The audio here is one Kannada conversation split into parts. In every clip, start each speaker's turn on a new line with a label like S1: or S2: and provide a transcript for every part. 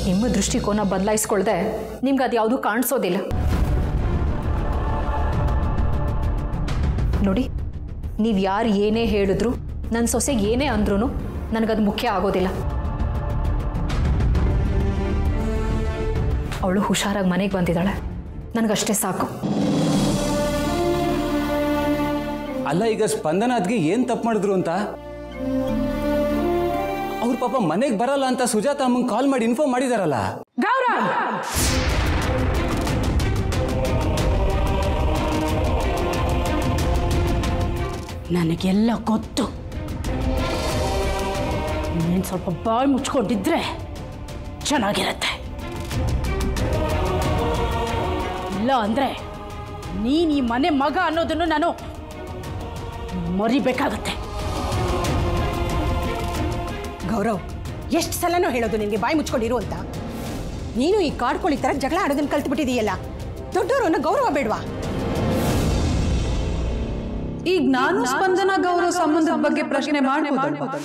S1: ನಿಮ್ಮ ದೃಷ್ಟಿಕೋನ ಬದಲಾಯಿಸ್ಕೊಳ್ದೆ ನಿಮ್ಗೆ ಅದು ಯಾವುದೂ ಕಾಣಿಸೋದಿಲ್ಲ ನೋಡಿ ನೀವು ಯಾರು ಏನೇ ಹೇಳಿದ್ರು ನನ್ನ ಸೊಸೆಗೆ ಏನೇ ಅಂದ್ರೂ ನನಗದು ಮುಖ್ಯ ಆಗೋದಿಲ್ಲ ಅವಳು ಹುಷಾರಾಗಿ ಮನೆಗೆ ಬಂದಿದ್ದಾಳೆ ನನಗಷ್ಟೇ ಸಾಕು
S2: ಅಲ್ಲ ಈಗ ಸ್ಪಂದನ ಅದ್ಗೆ ಏನ್ ತಪ್ಪು ಮಾಡಿದ್ರು ಅಂತ ಅವ್ರ ಪಾಪ ಮನೆಗೆ ಬರಲ್ಲ ಅಂತ ಸುಜಾತ ಅಮ್ಮಂಗೆ ಕಾಲ್ ಮಾಡಿ ಇನ್ಫಾರ್ಮ್ ಮಾಡಿದಾರಲ್ಲ
S3: ಗೌರವ್ ನನಗೆಲ್ಲ ಗೊತ್ತು ನೀನು ಸ್ವಲ್ಪ ಬಾಯಿ ಮುಚ್ಕೊಂಡಿದ್ರೆ ಚೆನ್ನಾಗಿರತ್ತೆ ಇಲ್ಲ ಅಂದ್ರೆ ನೀನು ಈ ಮನೆ ಮಗ ಅನ್ನೋದನ್ನು ನಾನು ಮರಿಬೇಕಾಗತ್ತೆ
S4: ಗೌರವ್ ಎಷ್ಟು ಸಲನೋ ಹೇಳೋದು ನಿನಗೆ ಬಾಯಿ ಮುಚ್ಕೊಂಡಿರು ಅಂತ ನೀನು ಈ ಕಾಡ್ಕೊಳ್ಳಿ ಥರ ಜಗಳ ಆಡೋದನ್ನ ಕಲ್ತ್ಬಿಟ್ಟಿದೀಯಲ್ಲ ದೊಡ್ಡವರು ಗೌರವ ಬೇಡವಾ
S5: ಈಗ ನಾನು ಸ್ಪಂದನ ಗೌರವ ಸಂಬಂಧದ ಬಗ್ಗೆ ಪ್ರಶ್ನೆ ಮಾಡ್ಬೋದು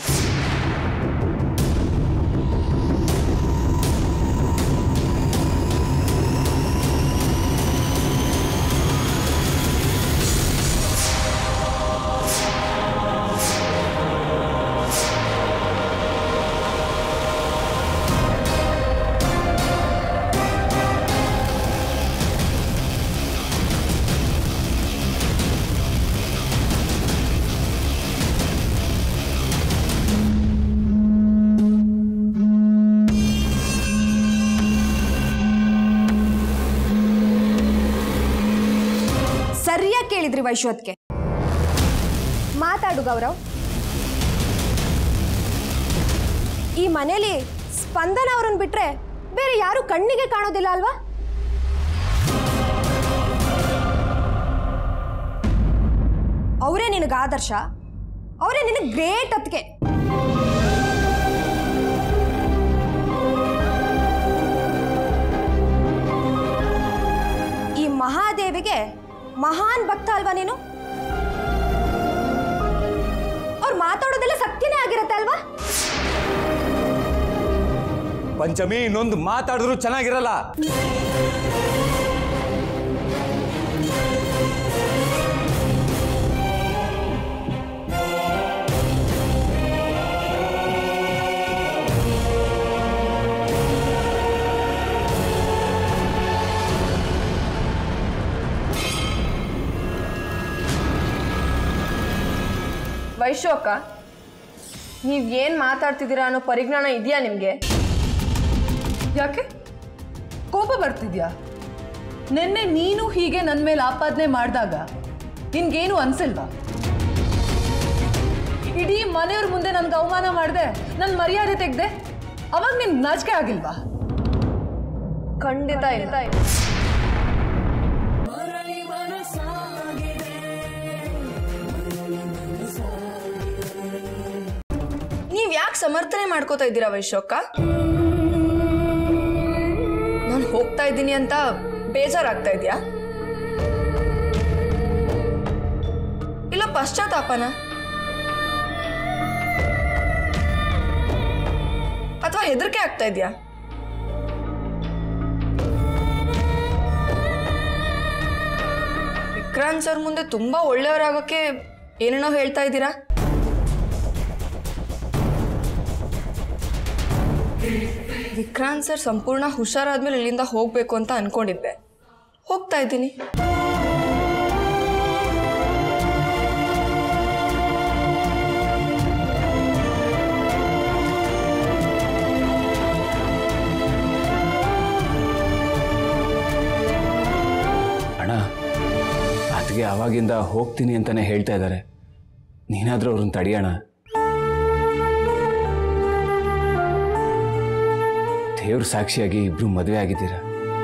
S6: ಸರಿಯಾಗಿ ಕೇಳಿದ್ರಿ ವೈಶ್ವತ್ಗೆ ಮಾತಾಡು ಗೌರವ್ ಈ ಮನೇಲಿ ಸ್ಪಂದನ ಅವರನ್ನು ಬಿಟ್ರೆ ಬೇರೆ ಯಾರು ಕಣ್ಣಿಗೆ ಕಾಣೋದಿಲ್ಲ ಅಲ್ವಾ ಅವರೇ ನಿನಗೆ ಆದರ್ಶ ಅವರೇ ನಿನಗೆ ಗ್ರೇಟ್ ಅತ್ಗೆ ಈ ಮಹಾದೇವಿಗೆ ಮಹಾನ್ ಭಕ್ತ ಅಲ್ವಾ ನೀನು ಅವ್ರು ಮಾತಾಡೋದೆಲ್ಲ ಸತ್ಯನೇ ಆಗಿರತ್ತೆ ಅಲ್ವಾ
S2: ಪಂಚಮಿ ಇನ್ನೊಂದು ಮಾತಾಡಿದ್ರು ಚೆನ್ನಾಗಿರಲ್ಲ
S7: ವೈಶು ಅಕ್ಕ ನೀವು ಏನು ಮಾತಾಡ್ತಿದ್ದೀರಾ ಅನ್ನೋ ಪರಿಜ್ಞಾನ ಇದೆಯಾ ನಿಮಗೆ
S5: ಯಾಕೆ ಕೋಪ ಬರ್ತಿದ್ಯಾ ನಿನ್ನೆ ನೀನು ಹೀಗೆ ನನ್ನ ಮೇಲೆ ಆಪಾದನೆ ಮಾಡಿದಾಗ ನಿನ್ಗೇನು ಅನ್ಸಿಲ್ವಾ ಇಡೀ ಮನೆಯವ್ರ ಮುಂದೆ ನನ್ಗೆ ಅವಮಾನ ಮಾಡಿದೆ ನನ್ನ ಮರ್ಯಾದೆ ತೆಗ್ದೆ ಅವಾಗ ನಿನ್ ನಾಚಿಕೆ ಆಗಿಲ್ವಾ
S7: ಖಂಡಿತ ಇಲ್ಲ ನೀವು ಯಾಕೆ ಸಮರ್ಥನೆ ಮಾಡ್ಕೋತಾ ಇದ್ದೀರಾ ವೈಶು ಅಕ್ಕ ನಾನು ಹೋಗ್ತಾ ಇದ್ದೀನಿ ಅಂತ ಬೇಜಾರಾಗ್ತಾ ಇದೆಯಾ ಇಲ್ಲ ಪಶ್ಚಾತ್ತಾಪನ ಅಥವಾ ಹೆದರಿಕೆ ಆಗ್ತಾ ಇದೆಯಾ ವಿಕ್ರಾಂತ್ ಸರ್ ಮುಂದೆ ತುಂಬಾ ಒಳ್ಳೆಯವರಾಗೋಕೆ ಏನೇನೋ ಹೇಳ್ತಾ ಇದ್ದೀರಾ ವಿಕ್ರಾಂತ್ ಸರ್ ಸಂಪೂರ್ಣ ಹುಷಾರಾದ್ಮೇಲೆ ಇಲ್ಲಿಂದ ಹೋಗ್ಬೇಕು ಅಂತ ಅನ್ಕೊಂಡಿದ್ದೆ ಹೋಗ್ತಾ ಇದ್ದೀನಿ
S2: ಅಣ್ಣ ಅದಕ್ಕೆ ಅವಾಗಿಂದ ಹೋಗ್ತೀನಿ ಅಂತಾನೆ ಹೇಳ್ತಾ ಇದ್ದಾರೆ ನೀನಾದ್ರೂ ಅವ್ರನ್ನ ತಡಿಯೋಣ ದೇವ್ರ ಸಾಕ್ಷಿಯಾಗಿ ಇಬ್ರು ಮದುವೆ ಆಗಿದ್ದೀರ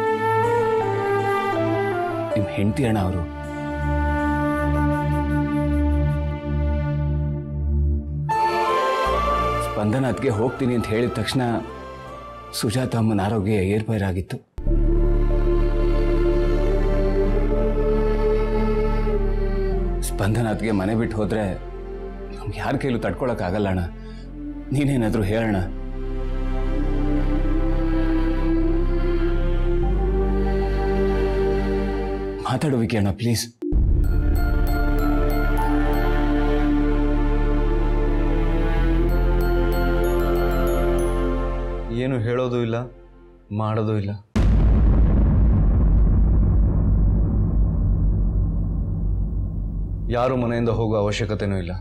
S2: ನಿಮ್ಮ ಹೆಂಡತಿ ಅಣ್ಣ ಅವರು ಸ್ಪಂದನ ಅದಕ್ಕೆ ಹೋಗ್ತೀನಿ ಅಂತ ಹೇಳಿದ ತಕ್ಷಣ ಸುಜಾತ ಅಮ್ಮನ ಆರೋಗ್ಯ ಏರ್ಪೇರಾಗಿತ್ತು ಸ್ಪಂದನ ಅದಕ್ಕೆ ಮನೆ ಬಿಟ್ಟು ಹೋದ್ರೆ ನಮ್ಗೆ ಯಾರ ಕೈಲೂ ತಡ್ಕೊಳಕ್ಕಾಗಲ್ಲ ಅಣ್ಣ ನೀನೇನಾದರೂ ಹೇಳೋಣ ಮಾತಾಡು ವಿಕಿ ಅಣ್ಣ ಪ್ಲೀಸ್
S8: ಏನು ಹೇಳೋದು ಇಲ್ಲ ಮಾಡೋದು ಇಲ್ಲ ಯಾರು ಮನೆಯಿಂದ ಹೋಗೋ ಅವಶ್ಯಕತೆನೂ ಇಲ್ಲ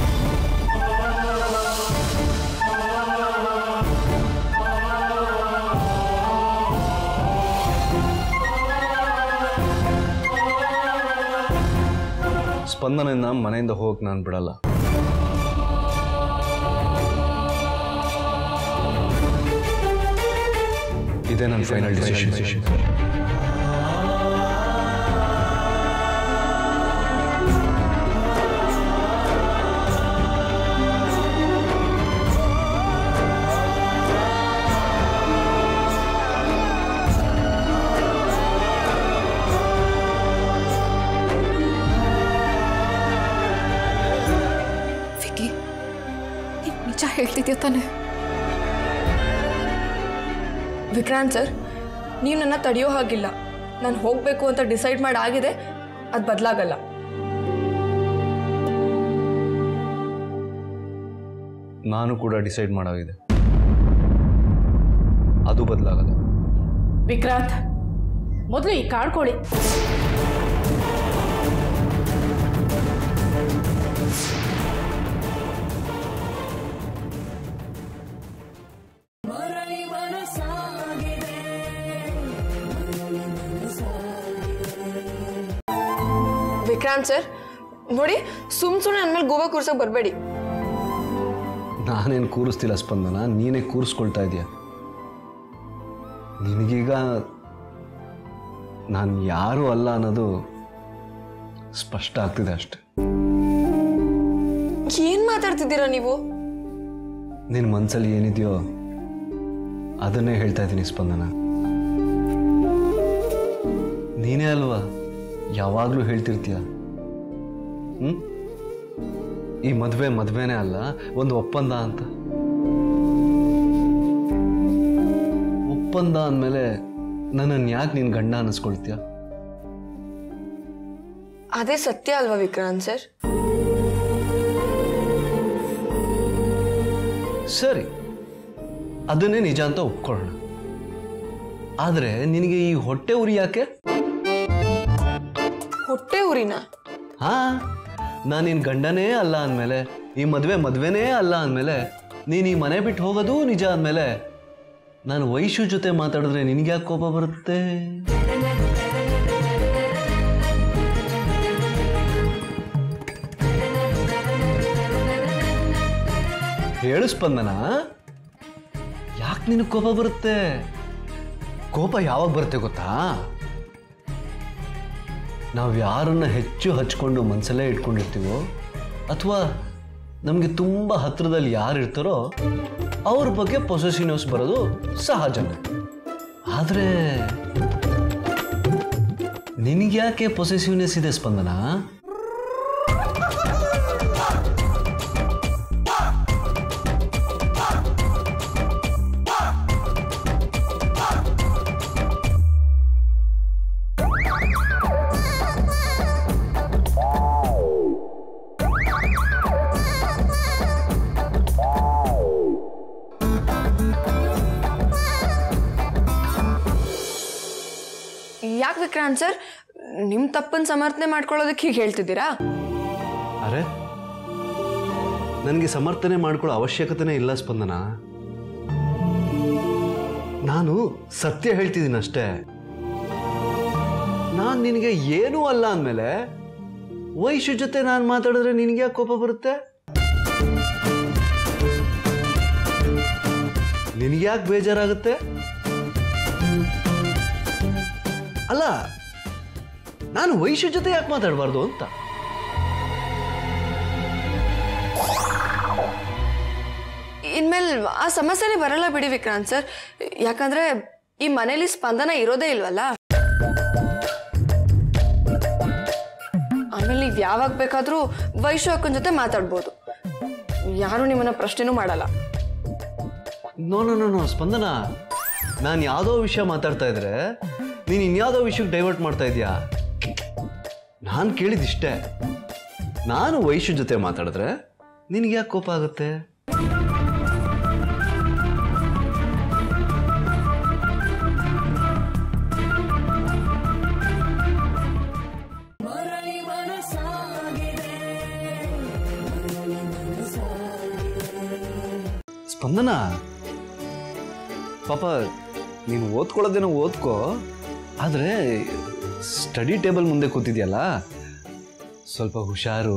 S8: ಸ್ಪಂದನೆಯನ್ನ ಮನೆಯಿಂದ ಹೋಗಕ್ಕೆ ನಾನು ಬಿಡಲ್ಲ ಇದೇ ನನ್ನ ಫೈನಲ್ ಡಿಸಿಷನ್
S7: ವಿಕಿ ನೀನ್ ನಿಜ ಹೇಳ್ತಿದ್ಯಾ ತಾನೆ ವಿಕ್ರಾಂತ್ ಸರ್ ನೀವು ನನ್ನ ತಡೆಯೋ ಹಾಗಿಲ್ಲ ನಾನು ಹೋಗಬೇಕು ಅಂತ ಡಿಸೈಡ್ ಮಾಡಿ ಆಗಿದೆ ಅದು ಬದಲಾಗಲ್ಲ
S8: ನಾನು ಕೂಡ ಡಿಸೈಡ್ ಮಾಡಾಗಿದೆ ಅದು ಬದಲಾಗಲ್ಲ
S3: ವಿಕ್ರಾಂತ್ ಮೊದಲು ಈ ಕಾಡ್ಕೊಳ್ಳಿ
S7: ವಿಕ್ರಾಂತ್ ಸರ್ ನೋಡಿ ಸುಮ್ ಸುಮ್ಮನೆ ನನ್ನ ಮೇಲೆ ಗೋವಾ ಕೂರ್ಸೋಕೆ ಬರಬೇಡಿ
S8: ನಾನೇನು ಕೂರಿಸ್ತಿಲ್ಲ ಸ್ಪಂದನ ನೀನೇ ಕೂರಿಸ್ಕೊಳ್ತಾ ಇದೀಯ ನಿನಗೀಗ ನಾನು ಯಾರು ಅಲ್ಲ ಅನ್ನೋದು ಸ್ಪಷ್ಟ ಆಗ್ತಿದೆ ಅಷ್ಟೆ
S7: ಏನು ಮಾತಾಡ್ತಿದ್ದೀರಾ ನೀವು
S8: ನಿನ್ನ ಮನಸ್ಸಲ್ಲಿ ಏನಿದೆಯೋ ಅದನ್ನೇ ಹೇಳ್ತಾ ಇದ್ದೀನಿ ಸ್ಪಂದನ ನೀನೇ ಅಲ್ವಾ ಯಾವಾಗಲೂ ಹೇಳ್ತಿರ್ತೀಯ ಹ್ಞೂ ಈ ಮದುವೆ ಮದುವೆನೇ ಅಲ್ಲ ಒಂದು ಒಪ್ಪಂದ ಅಂತ ಒಪ್ಪಂದ ಅಂದಮೇಲೆ ನನ್ನನ್ನು ಯಾಕೆ ನೀನು ಗಂಡ ಅನ್ನಿಸ್ಕೊಳ್ತೀಯ
S7: ಅದೇ ಸತ್ಯ ಅಲ್ವಾ ವಿಕ್ರಾಂತ್ ಸರ್
S8: ಸರಿ ಅದನ್ನೇ ನಿಜ ಅಂತ ಒಪ್ಕೊಳ್ಳೋಣ ಆದರೆ ನಿನಗೆ ಈ ಹೊಟ್ಟೆ ಉರಿ ಯಾಕೆ
S7: ಹೊಟ್ಟೆ ಊರಿನ
S8: ಹಾ ನಾನು ನಿನ್ನ ಗಂಡನೇ ಅಲ್ಲ ಅಂದಮೇಲೆ ಈ ಮದುವೆ ಮದುವೆನೇ ಅಲ್ಲ ಅಂದಮೇಲೆ ನೀನು ಈ ಮನೆ ಬಿಟ್ಟು ಹೋಗೋದು ನಿಜ ಅಂದಮೇಲೆ ನಾನು ವೈಶು ಜೊತೆ ಮಾತಾಡಿದ್ರೆ ನಿನಗೆ ಯಾಕೆ ಕೋಪ ಬರುತ್ತೆ ಹೇಳು ಸ್ಪಂದನ ಯಾಕೆ ನಿನಗೆ ಕೋಪ ಬರುತ್ತೆ ಕೋಪ ಯಾವಾಗ ಬರುತ್ತೆ ಗೊತ್ತಾ ನಾವು ಯಾರನ್ನ ಹೆಚ್ಚು ಹಚ್ಕೊಂಡು ಮನಸ್ಸಲ್ಲೇ ಇಟ್ಕೊಂಡಿರ್ತೀವೋ ಅಥವಾ ನಮಗೆ ತುಂಬ ಹತ್ತಿರದಲ್ಲಿ ಯಾರು ಇರ್ತಾರೋ ಅವ್ರ ಬಗ್ಗೆ ಪೊಸೆಸಿವ್ನೆಸ್ ಬರೋದು ಸಹಜನೇ ಆದರೆ ನಿನಗ್ಯಾಕೆ ಪೊಸೆಸಿವ್ನೆಸ್ ಇದೆ ಸ್ಪಂದನ
S7: ಯಾಕೆ ವಿಕ್ರಾಂತ್ ಸರ್ ನಿಮ್ಮ ತಪ್ಪನ್ನು ಸಮರ್ಥನೆ ಮಾಡ್ಕೊಳ್ಳೋದಕ್ಕೆ ಹೀಗೆ ಹೇಳ್ತಿದ್ದೀರಾ
S8: ಅರೆ ನನಗೆ ಸಮರ್ಥನೆ ಮಾಡ್ಕೊಳ್ಳೋ ಅವಶ್ಯಕತೆನೇ ಇಲ್ಲ ಸ್ಪಂದನ ನಾನು ಸತ್ಯ ಹೇಳ್ತಿದ್ದೀನಿ ಅಷ್ಟೇ ನಾನು ನಿನಗೆ ಏನೂ ಅಲ್ಲ ಅಂದಮೇಲೆ ವೈಶು ಜೊತೆ ನಾನು ಮಾತಾಡಿದ್ರೆ ನಿನಗೆ ಯಾಕೆ ಕೋಪ ಬರುತ್ತೆ ನಿನಗೆ ಯಾಕೆ ಬೇಜಾರಾಗುತ್ತೆ ಅಲ್ಲ ನಾನು ವೈಶು ಜೊತೆ ಯಾಕೆ ಮಾತಾಡಬಾರ್ದು ಅಂತ
S7: ಇನ್ಮೇಲೆ ಆ ಸಮಸ್ಯೆನೇ ಬರಲ್ಲ ಬಿಡಿ ವಿಕ್ರಾಂತ್ ಸರ್ ಯಾಕಂದ್ರೆ ಈ ಮನೇಲಿ ಸ್ಪಂದನ ಇರೋದೇ ಇಲ್ವಲ್ಲ ಆಮೇಲೆ ನೀವು ಯಾವಾಗ ಬೇಕಾದರೂ ವೈಶು ಅಕ್ಕನ ಜೊತೆ ಮಾತಾಡ್ಬೋದು ಯಾರು ನಿಮ್ಮನ್ನ ಪ್ರಶ್ನೆನೂ ಮಾಡಲ್ಲ
S8: no no no no Spandana ನಾನು ಯಾವುದೋ ವಿಷಯ ಮಾತಾಡ್ತಾ ಇದ್ರೆ ನೀನು ಇನ್ಯಾವುದೋ ವಿಷಯಕ್ಕೆ ಡೈವರ್ಟ್ ಮಾಡ್ತಾ ಇದೀಯಾ ನಾನು ಕೇಳಿದಿಷ್ಟೇ ನಾನು ವೈಶು ಜೊತೆ ಮಾತಾಡಿದ್ರೆ ನಿನಗೆ ಯಾಕೆ ಕೋಪ ಆಗುತ್ತೆ ಸ್ಪಂದನ ಪಾಪ ನೀನು ಓದ್ಕೊಳ್ಳೋದೇನೋ ಓದ್ಕೋ ಆದರೆ ಸ್ಟಡಿ ಟೇಬಲ್ ಮುಂದೆ ಕೂತಿದ್ಯಲ್ಲ ಸ್ವಲ್ಪ ಹುಷಾರು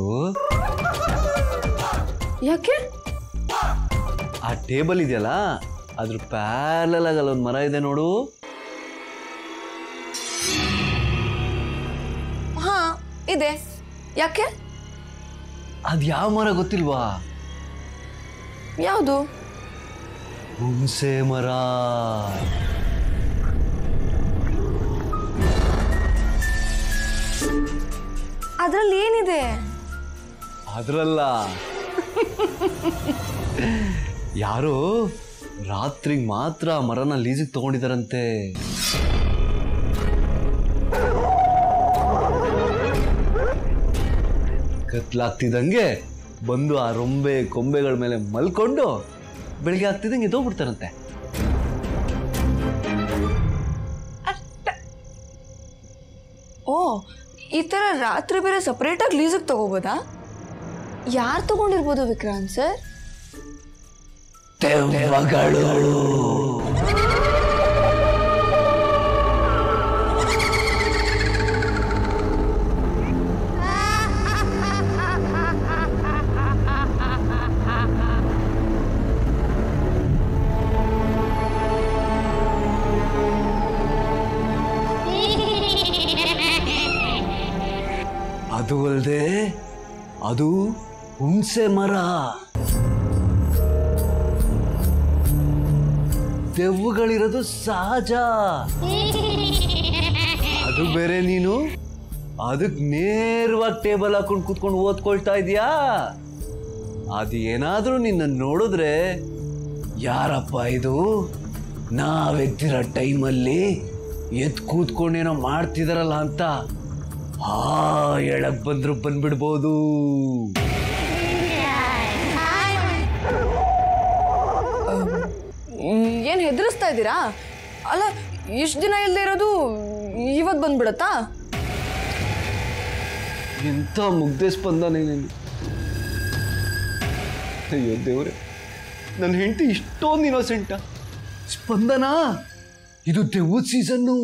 S7: ಯಾಕೆ
S8: ಆ ಟೇಬಲ್ ಇದೆಯಲ್ಲ ಅದ್ರ ಪ್ಯಾರಲಲ್ ಆಗಿ ಅಲ್ಲೊಂದು ಮರ ಇದೆ ನೋಡು
S7: ಹಾ ಇದೆ ಯಾಕೆ
S8: ಅದು ಯಾವ ಮರ ಗೊತ್ತಿಲ್ವಾ
S7: ಯಾವುದು
S8: ಹುಣಸೆ ಮರ
S7: ಅದ್ರಲ್ಲಿ ಏನಿದೆ
S8: ಅದ್ರಲ್ಲ ಯಾರೋ ರಾತ್ರಿಗೆ ಮಾತ್ರ ಆ ಮರನ ಲೀಸಿಗೆ ತಗೊಂಡಿದಾರಂತೆ ಕತ್ಲಾಗ್ತಿದ್ದಂಗೆ ಬಂದು ಆ ರೊಂಬೆ ಕೊಂಬೆಗಳ ಮೇಲೆ ಮಲ್ಕೊಂಡು ಬೆಳಿಗ್ಗೆ ಆಗ್ತಿದ್ದಂಗೆ ಎದ್ದೋಗ್ಬಿಡ್ತಾರಂತೆ
S7: ಓ ಈ ಥರ ರಾತ್ರಿ ಬೇರೆ ಸಪ್ರೇಟಾಗಿ ಲೀಸಿಗೆ ತಗೋಬೋದಾ ಯಾರು ತಗೊಂಡಿರ್ಬೋದು ವಿಕ್ರಾಂತ್ ಸರ್
S8: ಅದು ಅಲ್ಲದೆ ಅದು ಹುಣಸೆ ಮರ ದೆವ್ವಗಳಿರೋದು ಸಹಜ ಅದು ಬೇರೆ ನೀನು ಅದಕ್ಕೆ ನೇರವಾಗಿ ಟೇಬಲ್ ಹಾಕೊಂಡು ಕೂತ್ಕೊಂಡು ಓದ್ಕೊಳ್ತಾ ಇದೀಯಾ ಅದು ಏನಾದರೂ ನಿನ್ನ ನೋಡಿದ್ರೆ ಯಾರಪ್ಪ ಇದು ನಾವೆದ್ದಿರೋ ಟೈಮಲ್ಲಿ ಎದ್ದು ಕೂತ್ಕೊಂಡೇನೋ ಮಾಡ್ತಿದಾರಲ್ಲ ಅಂತ ಹಾ ಹೇಳಕ್ ಬಂದ್ರು ಬಂದ್ಬಿಡ್ಬೋದು
S7: ಏನು ಹೆದರಿಸ್ತಾ ಇದ್ದೀರಾ ಅಲ್ಲ ಇಷ್ಟು ದಿನ ಇಲ್ಲದೆ ಇರೋದು ಇವತ್ತು ಬಂದ್ಬಿಡತ್ತಾ
S8: ಎಂಥ ಮುಗ್ಧೆ ಸ್ಪಂದನೆ ನೀನು ಅಯ್ಯೋ ದೇವ್ರೆ ನನ್ನ ಹೆಂಡತಿ ಇಷ್ಟೊಂದು ಇನೋಸೆಂಟ ಸ್ಪಂದನ ಇದು ದೆವ್ವದ ಸೀಸನ್ನು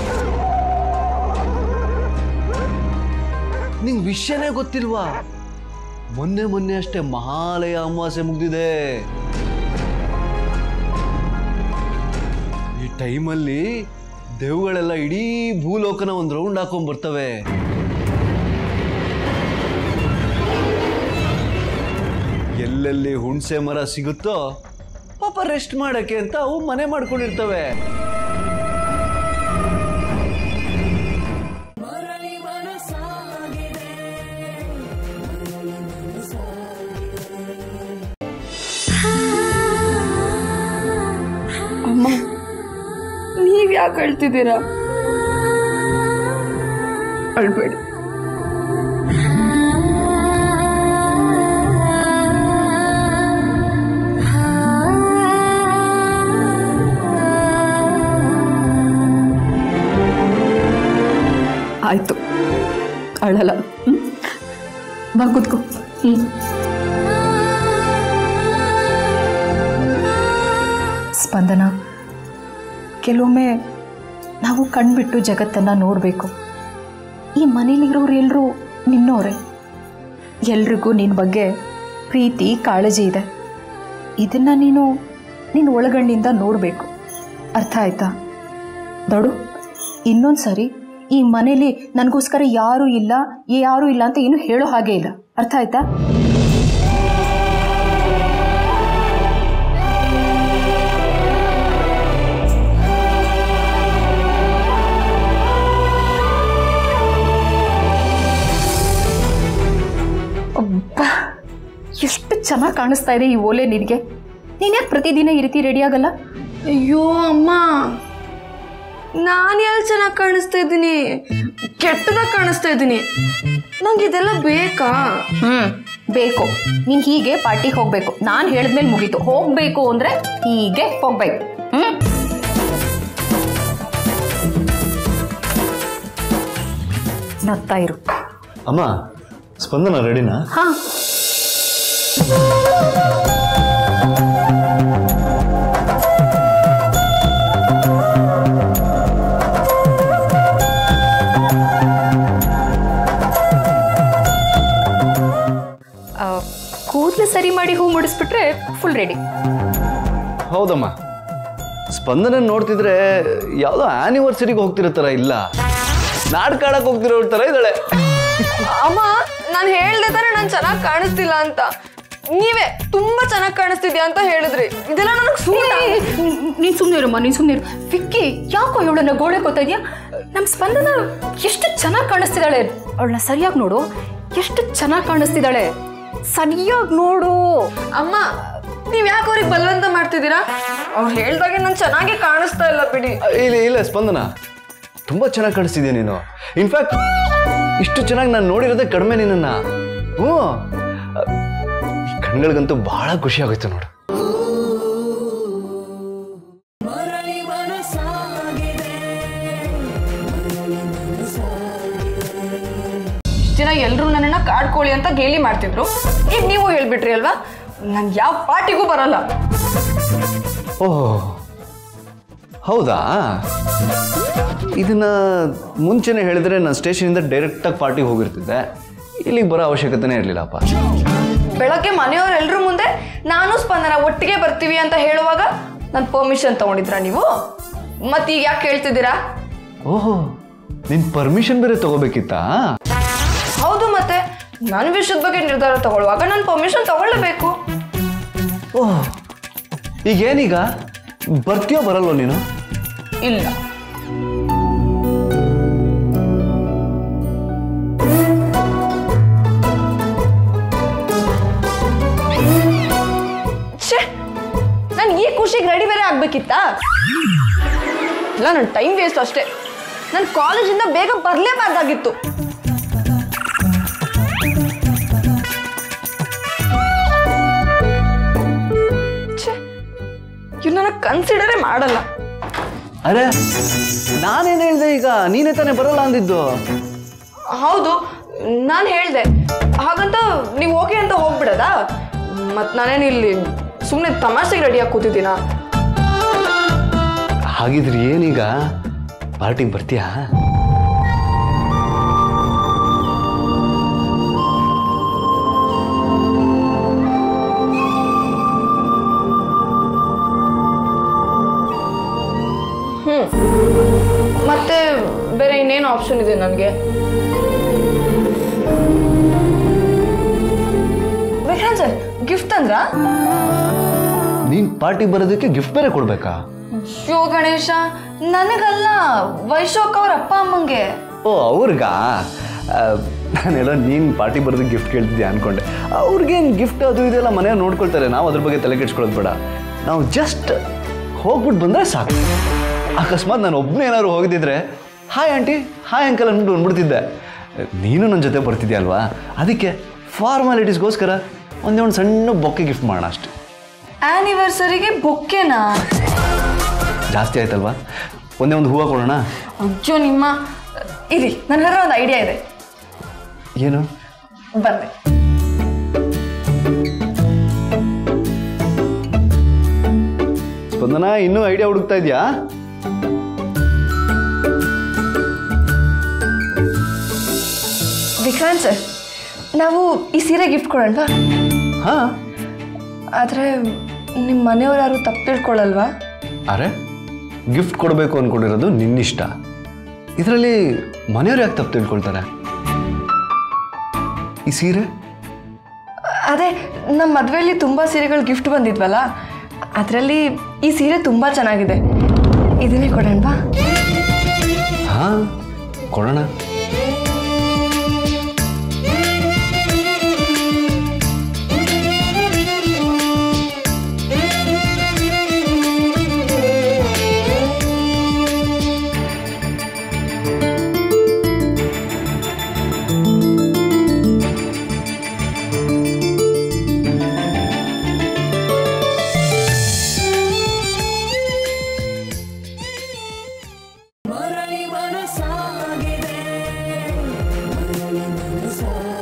S8: ನಿಂಗೆ ವಿಷಯನೇ ಗೊತ್ತಿಲ್ವಾ ಮೊನ್ನೆ ಮೊನ್ನೆ ಅಷ್ಟೇ ಮಹಾಲಯ ಅಮಾವಾಸ್ಯೆ ಮುಗ್ದಿದೆ ಈ ಟೈಮಲ್ಲಿ ದೇವುಗಳೆಲ್ಲ ಇಡೀ ಭೂಲೋಕನ ಒಂದು ರೌಂಡ್ ಹಾಕೊಂಡ್ ಬರ್ತವೆ ಎಲ್ಲೆಲ್ಲಿ ಹುಣಸೆ ಮರ ಸಿಗುತ್ತೋ ಪಾಪ ರೆಸ್ಟ್ ಮಾಡಕ್ಕೆ ಅಂತ ಅವು ಮನೆ ಮಾಡ್ಕೊಂಡಿರ್ತವೆ
S7: ಅಮ್ಮ ನೀವ್ ಯಾಕೆ ಹೇಳ್ತಿದ್ದೀರಾ ಅಳ್ಬೇಡಿ
S1: ಆಯಿತು ಅಳಲ್ಲ ಹ್ಮ್? ಬಾ ಕೂತ್ಕೋ ಹ್ಞೂ ಸ್ಪಂದನ ಕೆಲವೊಮ್ಮೆ ನಾವು ಕಣ್ಬಿಟ್ಟು ಜಗತ್ತನ್ನು ನೋಡಬೇಕು ಈ ಮನೇಲಿರೋರು ಎಲ್ಲರೂ ನಿನ್ನೋರೆ ಎಲ್ರಿಗೂ ನಿನ್ನ ಬಗ್ಗೆ ಪ್ರೀತಿ ಕಾಳಜಿ ಇದೆ ಇದನ್ನು ನೀನು ನಿನ್ನ ಒಳಗಣ್ಣಿಂದ ನೋಡಬೇಕು ಅರ್ಥ ಆಯ್ತಾ ದೊಡು ಇನ್ನೊಂದು ಸರಿ ಈ ಮನೇಲಿ ನನಗೋಸ್ಕರ ಯಾರೂ ಇಲ್ಲ ಯಾರೂ ಇಲ್ಲ ಅಂತ ಏನು ಹೇಳೋ ಹಾಗೆ ಇಲ್ಲ ಅರ್ಥ ಆಯ್ತಾ ಅಬ್ಬಾ ಎಷ್ಟು ಚೆನ್ನಾಗಿ ಕಾಣಿಸ್ತಾ ಇದೆ ಈ ಓಲೆ ನಿನಗೆ ನೀನು ಯಾಕೆ ಪ್ರತಿದಿನ ಈ ರೀತಿ ರೆಡಿ ಆಗಲ್ಲ
S7: ಅಯ್ಯೋ ಅಮ್ಮ ನಾನು ಎಲ್ಲಿ ಚೆನ್ನಾಗಿ ಕಾಣಿಸ್ತಾ ಇದ್ದೀನಿ ಕೆಟ್ಟದಾಗಿ ಕಾಣಿಸ್ತಾ ಇದ್ದೀನಿ ನಂಗೆ ಇದೆಲ್ಲ ಬೇಕಾ
S1: ಹ್ಮ್ ಬೇಕು ನೀನ್ ಹೀಗೆ ಪಾರ್ಟಿಗೆ ಹೋಗ್ಬೇಕು ನಾನು ಹೇಳಿದ್ಮೇಲೆ ಮುಗೀತು ಹೋಗ್ಬೇಕು ಅಂದ್ರೆ ಹೀಗೆ ಹೋಗ್ಬೇಕು ಹ್ಮ್ ನಗ್ತಾ ಇರು
S8: ಅಮ್ಮ ಸ್ಪಂದನ ರೆಡಿನಾ
S1: ಹಾ ಕೂದಲು ಸರಿ ಮಾಡಿ ಹೂ ಮುಡಿಸ್ಬಿಟ್ರೆ ಫುಲ್ ರೆಡಿ
S8: ಹೌದಮ್ಮ ಸ್ಪಂದನ ನೋಡ್ತಿದ್ರೆ ಯಾವುದೋ ಆನಿವರ್ಸರಿಗೆ ಹೋಗ್ತಿರೋ ಥರ ಇಲ್ಲ ನಾಟಕ ಆಡಕ್ಕೆ ಹೋಗ್ತಿರೋ ಥರ ಇದ್ದಾಳೆ
S7: ಅಮ್ಮ ನಾನು ಹೇಳ್ದೆ ತಾನೆ ನಾನು ಚೆನ್ನಾಗಿ ಕಾಣಿಸ್ತಿಲ್ಲ ಅಂತ ನೀವೇ ತುಂಬಾ ಚೆನ್ನಾಗಿ ಕಾಣಿಸ್ತಿದ್ಯಾ ಅಂತ ಹೇಳಿದ್ರಿ ಇದೆಲ್ಲ ನನಗೆ ಸೂಟ್
S1: ನೀನ್ ಸುಮ್ಮನೆ ಇರಮ್ಮ ನೀನ್ ಸುಮ್ಮನೆ ಇರು ವಿಕ್ಕಿ ಯಾಕೋ ಇವಳನ್ನ ಗೋಡೆ ಗೊತ್ತಾ ಇದೆಯಾ ನಮ್ಮ ಸ್ಪಂದನ ಎಷ್ಟು ಚೆನ್ನಾಗಿ ಕಾಣಿಸ್ತಿದ್ದಾಳೆ ಅವಳನ್ನ ಸರಿಯಾಗಿ ನೋಡು ಎಷ್ಟು ಚೆನ್ನಾಗಿ ಕಾಣಿಸ್ತಿದ್ದಾಳೆ ಸರಿಯಾಗಿ ನೋಡು
S7: ಅಮ್ಮ ನೀವ್ ಯಾಕೆ ಅವ್ರಿಗೆ ಬಲವಂತ ಮಾಡ್ತಿದ್ದೀರಾ ಅವ್ರು ಹೇಳ್ದಾಗೆ ನಾನು ಚೆನ್ನಾಗಿ ಕಾಣಿಸ್ತಾ ಇಲ್ಲ ಬಿಡಿ
S8: ಇಲ್ಲ ಇಲ್ಲ ಸ್ಪಂದನ ತುಂಬ ಚೆನ್ನಾಗಿ ಕಾಣಿಸ್ತಿದ್ಯಾ ನೀನು ಇನ್ಫ್ಯಾಕ್ಟ್ ಇಷ್ಟು ಚೆನ್ನಾಗಿ ನಾನು ನೋಡಿರೋದೇ ಕಡಿಮೆ ನಿನ್ನನ್ನು ಹ್ಞೂ ಈ ಕಣ್ಗಳಿಗಂತೂ ಬಹಳ ಖುಷಿ ಆಗೋಯ್ತು ನೋಡು
S7: ಇಷ್ಟ್ ದಿನ ಎಲ್ರು ನನ್ನನ್ನ ಕಾಡ್ಕೊಳ್ಳಿ ಅಂತ ಗೇಲಿ ಮಾಡ್ತಿದ್ರು ಈಗ ನೀವು ಹೇಳ್ಬಿಟ್ರಿ ಅಲ್ವಾ ನಾನು ಯಾವ ಪಾರ್ಟಿಗೂ ಬರಲ್ಲ
S8: ಓಹ್ ಹೌದಾ ಇದನ್ನ ಮುಂಚೆನೇ ಹೇಳಿದ್ರೆ ನಾನು ಸ್ಟೇಷನಿಂದ ಡೈರೆಕ್ಟಾಗಿ ಪಾರ್ಟಿಗೆ ಹೋಗಿರ್ತಿದ್ದೆ ಇಲ್ಲಿಗೆ ಬರೋ ಅವಶ್ಯಕತೆನೇ ಇರಲಿಲ್ಲಪ್ಪ
S7: ಬೆಳಗ್ಗೆ ಮನೆಯವರೆಲ್ಲರೂ ಮುಂದೆ ನಾನು ಸ್ಪಂದನ ಒಟ್ಟಿಗೆ ಬರ್ತೀವಿ ಅಂತ ಹೇಳುವಾಗ ನಾನು ಪರ್ಮಿಷನ್ ತಗೊಂಡಿದ್ರಾ ನೀವು ಮತ್ತೆ ಈಗ ಯಾಕೆ ಹೇಳ್ತಿದ್ದೀರಾ
S8: ಓಹೋ ನಿನ್ ಪರ್ಮಿಷನ್ ಬೇರೆ ತಗೋಬೇಕಿತ್ತಾ
S7: ಹೌದು ಮತ್ತೆ ನನ್ನ ವಿಷಯದ ಬಗ್ಗೆ ನಿರ್ಧಾರ ತಗೊಳ್ಳುವಾಗ ನಾನು ಪರ್ಮಿಷನ್ ತಗೊಳ್ಳೇಬೇಕು
S8: ಓಹ್ ಈಗೇನೀಗ ಬರ್ತೀಯೋ ಬರಲ್ವೋ ನೀನು
S7: ಇಲ್ಲ ಛೇ ನಾನು ಈ ಖುಷಿಗೆ ರೆಡಿ ಬೇರೆ ಆಗ್ಬೇಕಿತ್ತಾ ಇಲ್ಲ ನನ್ನ ಟೈಮ್ ವೇಸ್ಟ್ ಅಷ್ಟೇ ನಾನು ಕಾಲೇಜಿಂದ ಬೇಗ ಬರಲೇಬಾರ್ದಾಗಿತ್ತು ಛೇ ಇವ್ರು ನನಗೆ ಕನ್ಸಿಡರೇ ಮಾಡಲ್ಲ
S8: ಅರೆ ನಾನೇನು ಹೇಳ್ದೆ ಈಗ ನೀನೇ ತಾನೇ ಬರಲ್ಲ ಅಂದಿದ್ದು
S7: ಹೌದು ನಾನು ಹೇಳ್ದೆ ಹಾಗಂತ ನೀವು ಓಕೆ ಅಂತ ಹೋಗ್ಬಿಡದಾ ಮತ್ತು ನಾನೇನು ಇಲ್ಲಿ ಸುಮ್ಮನೆ ತಮಾಷೆಗೆ ರೆಡಿಯಾಗಿ ಕೂತಿದ್ದೀನಾ
S8: ಹಾಗಿದ್ರೆ ಏನೀಗ ಪಾರ್ಟಿಗೆ ಬರ್ತೀಯಾ
S7: ಮತ್ತೆ ಬೇರೆ ಇನ್ನೇನು ಆಪ್ಷನ್ ಇದೆ ನನಗೆ ವಿಕ್ರಾಂತ್ ಸರ್ ಗಿಫ್ಟ್ ಅಂದ್ರ
S8: ನೀನ್ ಪಾರ್ಟಿಗೆ ಬರೋದಕ್ಕೆ ಗಿಫ್ಟ್ ಬೇರೆ ಕೊಡ್ಬೇಕಾ
S7: ಶಿವ ಗಣೇಶ ನನಗಲ್ಲ ವೈಶೋಕ್ ಅವ್ರ ಅಪ್ಪ ಅಮ್ಮಂಗೆ
S8: ಓ ಅವ್ರಿಗಾ ನಾನೆಲ್ಲ ನೀನು ಪಾರ್ಟಿ ಬರೋದಕ್ಕೆ ಗಿಫ್ಟ್ ಕೇಳ್ತಿದ್ದೆ ಅನ್ಕೊಂಡೆ ಅವ್ರಿಗೇನು ಗಿಫ್ಟ್ ಅದು ಇದೆಲ್ಲ ಮನೆಯವ್ರು ನೋಡ್ಕೊಳ್ತಾರೆ ನಾವು ಅದ್ರ ಬಗ್ಗೆ ತಲೆ ಕೆಡ್ಸ್ಕೊಳ್ಳೋದು ಬೇಡ ನಾವು ಜಸ್ಟ್ ಹೋಗ್ಬಿಟ್ಟು ಬಂದರೆ ಸಾಕು ಅಕಸ್ಮಾತ್ ನಾನು ಒಬ್ಬನೇ ಏನಾದ್ರು ಹೋಗಿದ್ದಿದ್ರೆ ಹಾಯ್ ಆಂಟಿ ಹಾಯ್ ಅಂಕಲ್ ಅಂದ್ಬಿಟ್ಟು ಬಂದ್ಬಿಡ್ತಿದ್ದೆ ನೀನು ನನ್ನ ಜೊತೆ ಬರ್ತಿದ್ಯಾ ಅಲ್ವಾ ಅದಕ್ಕೆ ಫಾರ್ಮಾಲಿಟೀಸ್ಗೋಸ್ಕರ ಒಂದೇ ಒಂದು ಸಣ್ಣ ಬೊಕ್ಕೆ ಗಿಫ್ಟ್ ಮಾಡೋಣ ಅಷ್ಟೆ
S7: ಆನಿವರ್ಸರಿಗೆ ಬೊಕ್ಕೆನಾ
S8: ಜಾಸ್ತಿ ಆಯ್ತಲ್ವಾ ಒಂದೇ ಒಂದು ಹೂವು ಕೊಡೋಣ
S7: ಅಯ್ಯೋ ನಿಮ್ಮ ಇರಿ ನನ್ನ ಹತ್ರ ಒಂದು ಐಡಿಯಾ ಇದೆ
S8: ಏನು
S7: ಬಂದೆ
S8: ಸ್ಪಂದನ ಇನ್ನೂ ಐಡಿಯಾ ಹುಡುಕ್ತಾ ಇದೆಯಾ
S7: ವಿಕ್ರಾಂತ್ ಸರ್ ನಾವು ಈ ಸೀರೆ ಗಿಫ್ಟ್ ಕೊಡೋಣವಾ
S8: ಹಾಂ
S7: ಆದರೆ ನಿಮ್ಮ ಮನೆಯವ್ರು ಯಾರು ತಪ್ಪು ತಿಳ್ಕೊಳ್ಳಲ್ವಾ
S8: ಅರೆ ಗಿಫ್ಟ್ ಕೊಡಬೇಕು ಅಂದ್ಕೊಂಡಿರೋದು ನಿನ್ನಿಷ್ಟ ಇದರಲ್ಲಿ ಮನೆಯವ್ರು ಯಾಕೆ ತಪ್ಪು ತಿಳ್ಕೊಳ್ತಾರೆ ಈ ಸೀರೆ
S7: ಅದೇ ನಮ್ಮ ಮದುವೆಯಲ್ಲಿ ತುಂಬ ಸೀರೆಗಳು ಗಿಫ್ಟ್ ಬಂದಿದ್ವಲ್ಲ ಅದರಲ್ಲಿ ಈ ಸೀರೆ ತುಂಬ ಚೆನ್ನಾಗಿದೆ ಇದನ್ನೇ ಕೊಡೋಣವಾ
S8: ಹಾಂ ಕೊಡೋಣ
S9: ಸ